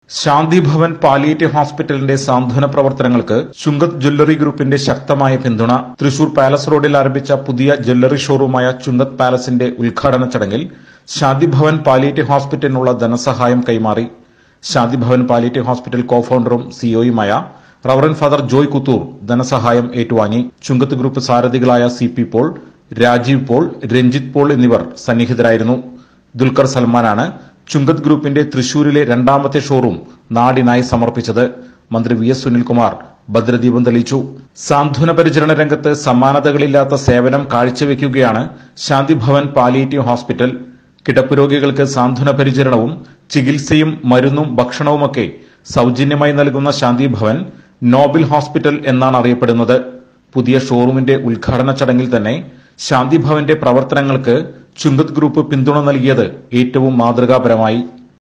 ശാന്തി Bhavan palliative ഹോസ്പിറ്റലിന്റെ സാന്ത്വന പ്രവർത്തനങ്ങൾക്ക് ചുങ്കത് ജ്വല്ലറി ഗ്രൂപ്പിന്റെ ശക്തമായ പിന്തുണ തൃശൂർ പാലസ് റോഡിൽ ആരംഭിച്ച പുതിയ ജ്വല്ലറി ഷോറൂമായ ചുങ്കത് പാലസിന്റെ ഉദ്ഘാടന ചടങ്ങിൽ ശാന്തി ഭവൻ പാലിയേറ്റീവ് ഹോസ്പിറ്റലിനുള്ള ധനസഹായം കൈമാറി Shanti Bhavan palliative hospital co ഫൗണ്ടറും സിഒയുമായ റവറൻ ഫാദർ ജോയ് കുത്തൂർ ധനസഹായം ഏറ്റുവാങ്ങി ചുങ്കത്ത് ഗ്രൂപ്പ് സാരഥികളായ സി പി പോൾ രാജീവ് പോൾ രഞ്ജിത്ത് പോൾ എന്നിവർ സന്നിഹിതരായിരുന്നു ദുൽഖർ സൽമാനാണ് ചുങ്കത് ഗ്രൂപ്പിന്റെ തൃശൂരിലെ രണ്ടാമത്തെ ഷോറൂം നാടിനായി സമർപ്പിച്ചത് മന്ത്രി വി എസ് സുനിൽകുമാർ ഭദ്രദീപം തെളിയിച്ചു സാന്ത്വന പരിചരണ രംഗത്ത് സമാനതകളില്ലാത്ത സേവനം കാഴ്ചവെക്കുകയാണ് ശാന്തി ഭവൻ പാലിയേറ്റീവ് ഹോസ്പിറ്റൽ കിടപ്പ് രോഗികൾക്ക് സാന്ത്വന പരിചരണവും ചികിത്സയും മരുന്നും ഭക്ഷണവുമൊക്കെ സൗജന്യമായി നൽകുന്ന ശാന്തി ഭവൻ നോബൽ ഹോസ്പിറ്റൽ എന്നാണ് അറിയപ്പെടുന്നത് പുതിയ ഷോറൂമിന്റെ ഉദ്ഘാടന ചടങ്ങിൽ തന്നെ ശാന്തി ഭവന്റെ പ്രവർത്തനങ്ങൾക്ക് ചുങ്കത് ഗ്രൂപ്പ് പിന്തുണ നൽകിയത് ഏറ്റവും മാതൃകാപരമായി